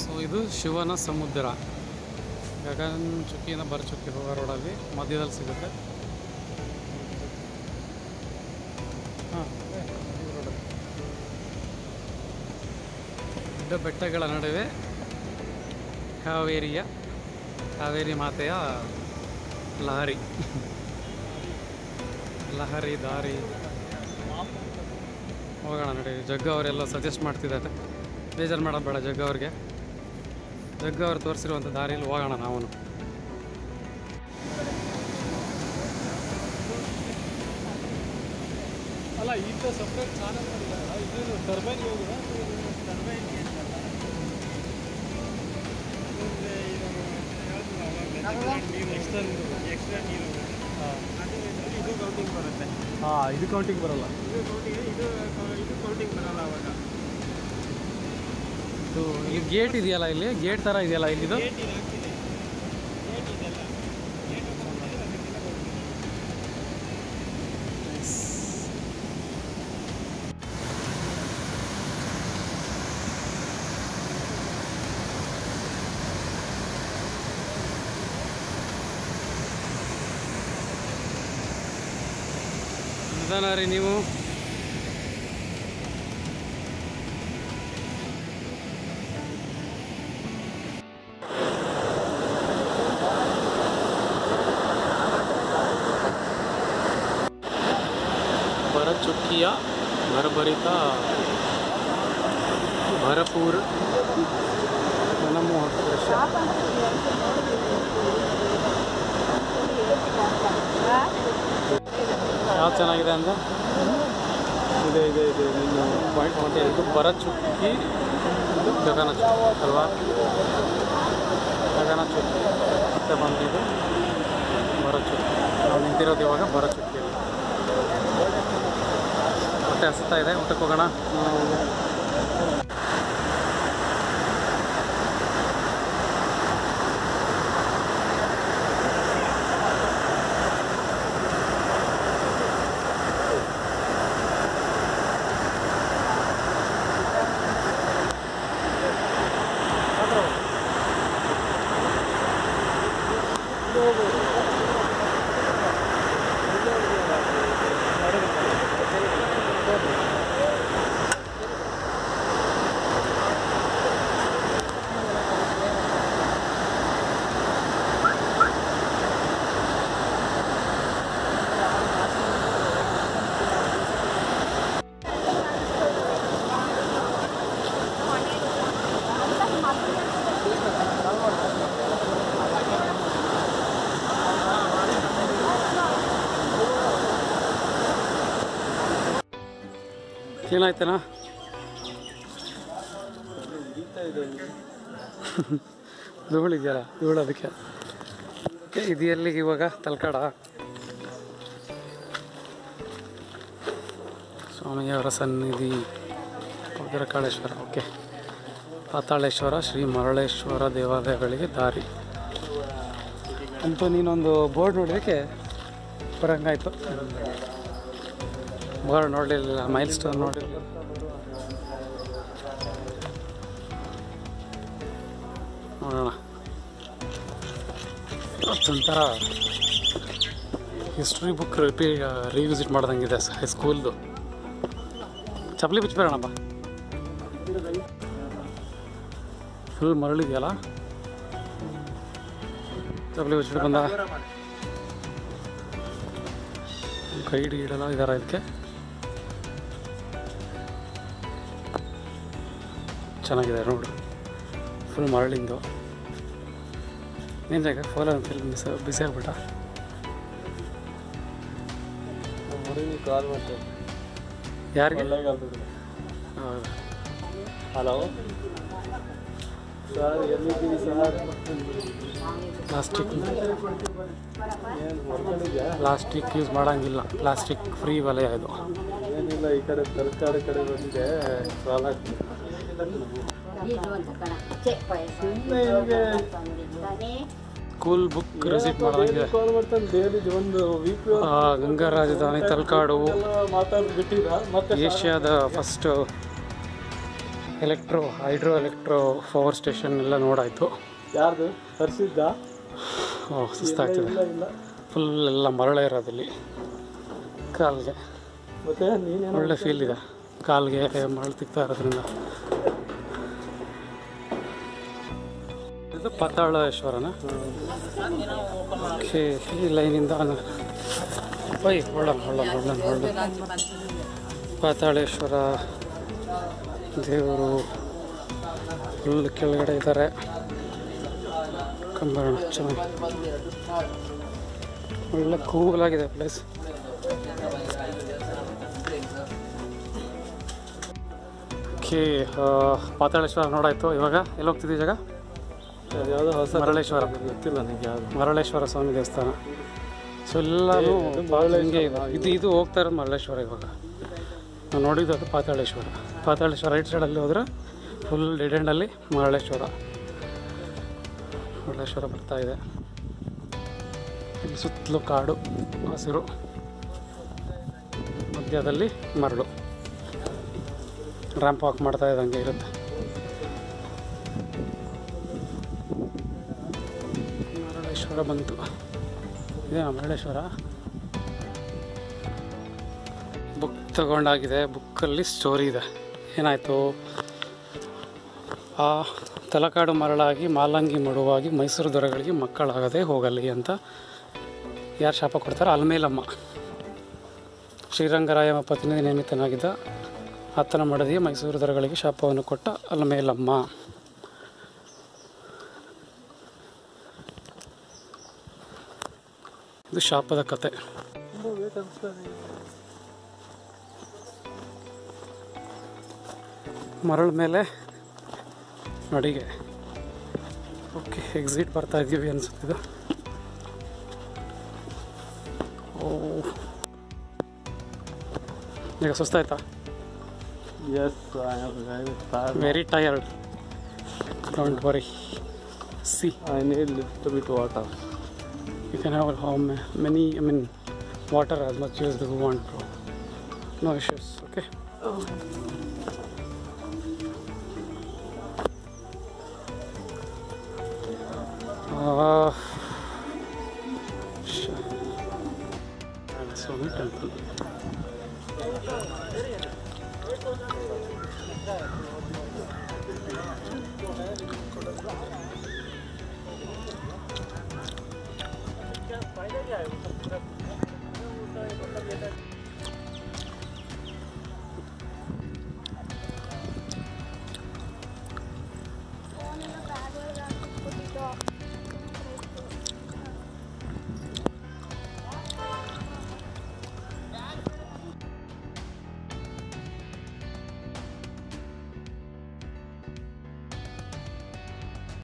so ಇದು ಶಿವನ ಸಮುದ್ರ ಗಗನ್ ಚುಕ್ಕಿಯಿಂದ ಬರಚುಕ್ಕಿ ಹೋಗೋ ರೋಡಲ್ಲಿ ಮಧ್ಯದಲ್ಲಿ ಸಿಗುತ್ತೆ ಹಾಂ ದೊಡ್ಡ ಬೆಟ್ಟಗಳ ನಡುವೆ ಕಾವೇರಿಯ ಕಾವೇರಿ ಮಾತೆಯ ಲಹರಿ ಲಹರಿ ದಾರಿ ಹೋಗೋಣ ನೋಡಿ ಜಗ್ಗ ಅವರೆಲ್ಲ ಸಜೆಸ್ಟ್ ಮಾಡ್ತಿದ್ದಾರೆ ಬೇಜಾರು ಮಾಡೋದು ಬೇಡ ಜಗ್ಗ ಅವ್ರಿಗೆ ಜಗ್ಗ ಅವ್ರು ತೋರಿಸಿರುವಂಥ ದಾರಿಯಲ್ಲಿ ಹೋಗೋಣ ನಾವು ಅಲ್ಲ ಇದು ಸಪ್ರೇಟ್ ಚಾನಲ್ ಮಾಡಿದಾರಲ್ಲ ಇದು ಟರ್ಬೈನ್ ಹೋಗುದಾ ಎಕ್ಸ್ಟ್ರಾ ನೀರು ಇದು ಕೌಂಟಿಂಗ್ ಬರುತ್ತೆ ಹಾಂ ಇದು ಕೌಂಟಿಂಗ್ ಬರಲ್ಲ ಇದು ಕೌಂಟಿಂಗ್ ಇದು ಇದು ಕೌಂಟಿಂಗ್ ಬರಲ್ಲ ಅವಾಗ ಇದು ಇಲ್ಲಿ ಗೇಟ್ ಇದೆಯಲ್ಲ ಇಲ್ಲಿ ಗೇಟ್ ಥರ ಇದೆಯಲ್ಲ ಇಲ್ಲಿದು ಗೇಟ್ ಇದು ಹಾಕ್ತಿದೆ ಗೇಟ್ ಇದೆಲ್ಲ ಗೇಟ್ ನಿಧಾನ ರೀ ನೀವು ಭರಚುಕ್ಕಿಯ ಭರಭರಿತ ಭರಪೂರ್ ಮನಮೋಹಕ ದೃಶ್ಯ ಯಾವ್ದು ಚೆನ್ನಾಗಿದೆ ಅಂದರೆ ಇದೆ ಇದೆ ಇದೆ ನಿಮ್ಮ ಪಾಯಿಂಟ್ ಮತ್ತೆ ಇದು ಭರಚುಕ್ಕಿ ಇದು ಗಗನ ಚುಕ್ಕಿ ಅಲ್ವಾ ಗಗನ ಚುಕ್ಕಿ ಮತ್ತೆ ಬಂದಿದ್ದು ಭರಚುಕ್ಕಿ ನಾವು ನಿಂತಿರೋದು ಇವಾಗ ಭರಚುಕ್ಕಿಯಲ್ಲಿ ಹೊಟ್ಟೆ ಹಸಿತಾ ಇದೆ ಊಟಕ್ಕೆ ಹೋಗೋಣ ಏನಾಯ್ತನಾ ಧೂಳು ಇದೆಯಲ್ಲ ಧೂಳು ಅದಕ್ಕೆ ಓಕೆ ಇದು ಎಲ್ಲಿಗೆ ಇವಾಗ ತಲ್ಕಾಡ ಸ್ವಾಮಿಯವರ ಸನ್ನಿಧಿ ಕಾಳೇಶ್ವರ ಓಕೆ ಪಾತಾಳೇಶ್ವರ ಶ್ರೀ ಮರಳೇಶ್ವರ ದೇವಾಲಯಗಳಿಗೆ ದಾರಿ ಅಂತೂ ನೀನೊಂದು ಬೋರ್ಡ್ ನೋಡೋದಕ್ಕೆ ಬರಂಗಾಯ್ತು ಬೋರ್ಡ್ ನೋಡಲಿಲ್ಲ ಮೈಲ್ ಸ್ಟೋನ್ ನೋಡಲಿಲ್ಲ ನೋಡೋಣ ಇವತ್ತೊಂಥರ ಹಿಸ್ಟ್ರಿ ಬುಕ್ ರಿಪೀ ರಿವಿಸಿಟ್ ಮಾಡ್ದಂಗಿದೆ ಹೈಸ್ಕೂಲ್ದು ಚಪ್ಪಲಿ ಬಿಚ್ಬೇಡಣಪ್ಪ ಫುಲ್ ಮರಳಿದೆಯಲ್ಲ ಚಪ್ಪಲಿ ಬಿಚ್ಬಿಟ್ಟು ಬಂದ ಗೈಡ್ ಗೀಡೆಲ್ಲ ಇದಾರ ಇದಕ್ಕೆ ಚೆನ್ನಾಗಿದೆ ರೋಡು ಫುಲ್ ಮರಳಿಂದು ಏನು ಜಾಗ ಫೋನ್ ಫಿಲ್ ಬಿಸಿ ಬಿಸಿ ಆಗ್ಬಿಟ್ಟ ಕಾಲ್ ಮಾಡ್ತೇವೆ ಯಾರಿಗೆ ಒಳ್ಳೆಗಾಲ್ತದೆ ಹೌದು ಹಲೋ ಸರ್ ಎಲ್ಲಿದ್ದೀವಿ ಸರ್ ಪ್ಲಾಸ್ಟಿಕ್ ಏನು ಹೊರ್ಗಡೆದ್ಯಾ ಪ್ಲಾಸ್ಟಿಕ್ ಯೂಸ್ ಮಾಡೋಂಗಿಲ್ಲ ಪ್ಲಾಸ್ಟಿಕ್ ಫ್ರೀ ವಲಯ ಇದು ಏನಿಲ್ಲ ಈ ಕಡೆ ತರಕಾರಿ ಕಡೆ ಬಂದಿದೆ ಸಾಲ ಆಗ್ತದೆ ಸುಮ್ಮನೆ ಹಿಂಗೆ ಸ್ಕೂಲ್ ಬುಕ್ ರಿಸಿಟ್ ಮಾಡೋಂಗಿದೆ ಕಾಲ್ ಮಾಡ್ತಾನೆ ಡೈಲಿ ಒಂದು ವೀಕ್ ಆ, ಗಂಗಾ ರಾಜಧಾನಿ ತಲಕಾಡು ಮಾತಾಡಿ ಬಿಟ್ಟಿದ್ರ ಮತ್ತೆ ಏಷ್ಯಾದ first electro hydro electro power station ಎಲ್ಲ ನೋಡಾಯಿತು ಯಾರ್ದು ತರಿಸಿದ್ದ ಓ ಸುಸ್ತಾಗ್ತದೆ ಇಲ್ಲ ಇಲ್ಲ ಫುಲ್ ಎಲ್ಲ ಮರಳೆ ಇರೋದಿಲ್ಲಿ ಕಾಲ್ಗೆ ಮತ್ತೆ ನೀನೇನು ಒಳ್ಳೆ ಫೀಲ್ ಇದೆ ಕಾಲ್ಗೆ ಮರಳು ತಿಕ್ತಾ ಇರೋದ್ರಿಂದ ಇದು ಪಾತಾಳೇಶ್ವರನ ಓಕೆ ಈ ಲೈನಿಂದ ಬೈ ಹೊಳ್ಳನ್ ಹೊಳ್ಳನ್ ಹೊಳ್ಳನ್ ಹೊಳ್ಳನ್ ಪಾತಾಳೇಶ್ವರ ದೇವರು ಫುಲ್ ಕೆಳಗಡೆ ಇದ್ದಾರೆ ಕಂಬರಣ ಚೆನ್ನಾಗಿ ಒಳ್ಳೆ ಕೂಲ್ ಆಗಿದೆ ಪ್ಲೇಸ್ ಓಕೆ ಪಾತಾಳೇಶ್ವರ ನೋಡಾಯ್ತು ಇವಾಗ ಎಲ್ಲಿ ಹೋಗ್ತಿದ್ದೀವಿ ಜಾಗ ಯಾವುದೋ ಹೊಸ ಮರಳೇಶ್ವರ ಗೊತ್ತಿಲ್ಲ ನನಗೆ ಯಾವುದು ಮರಳೇಶ್ವರ ಸ್ವಾಮಿ ದೇವಸ್ಥಾನ ಸೊ ಎಲ್ಲರೂ ಹಿಂಗೆ ಇದೆ ಇದು ಇದು ಹೋಗ್ತಾ ಇರೋದು ಮರಳೇಶ್ವರ ಇವಾಗ ನಾವು ನೋಡಿದ್ದು ಅದು ಪಾತಾಳೇಶ್ವರ ಪಾತಾಳೇಶ್ವರ ರೈಟ್ ಸೈಡಲ್ಲಿ ಹೋದ್ರೆ ಫುಲ್ ಡೆಡ್ ಎಂಡಲ್ಲಿ ಮರಳೇಶ್ವರ ಮರಳೇಶ್ವರ ಬರ್ತಾ ಇದೆ ಇಲ್ಲಿ ಸುತ್ತಲೂ ಕಾಡು ಹಸಿರು ಮಧ್ಯದಲ್ಲಿ ಮರಳು ರ್ಯಾಂಪ್ ವಾಕ್ ಮಾಡ್ತಾ ಇದ್ದಂಗೆ ಇರುತ್ತೆ ಮರಳೇಶ್ವರ ಬಂತು ಇದೇನಾ ಮರಳೇಶ್ವರ ಬುಕ್ ತಗೊಂಡಾಗಿದೆ ಬುಕ್ಕಲ್ಲಿ ಸ್ಟೋರಿ ಇದೆ ಏನಾಯಿತು ಆ ತಲಕಾಡು ಮರಳಾಗಿ ಮಾಲಂಗಿ ಮಡುವಾಗಿ ಮೈಸೂರು ದೊರೆಗಳಿಗೆ ಮಕ್ಕಳಾಗದೆ ಹೋಗಲಿ ಅಂತ ಯಾರು ಶಾಪ ಕೊಡ್ತಾರೆ ಅಲ್ಮೇಲಮ್ಮ ಶ್ರೀರಂಗರಾಯ ಪ್ರತಿನಿಧಿ ನೇಮಿತನಾಗಿದ್ದ ಆತನ ಮಡದಿಯ ಮೈಸೂರು ದೊರೆಗಳಿಗೆ ಶಾಪವನ್ನು ಕೊಟ್ಟ ಅಲ್ಮೇಲಮ್ಮ ಇದು ಶಾಪದ ಕತೆ ತುಂಬ ವೇಟ್ ಅನಿಸ್ತಾನೆ ಮರಳ ಮೇಲೆ ನಡಿಗೆ ಓಕೆ ಎಕ್ಸಿಟ್ ಬರ್ತಾ ಇದ್ದೀವಿ ಅನಿಸುತ್ತಿದೆ ಓ ಈಗ ಸುಸ್ತಾಯ್ತಾ yes very tired don't worry see I need lift bit water you can have how many I mean water as much use do want to no issues okay Swami temple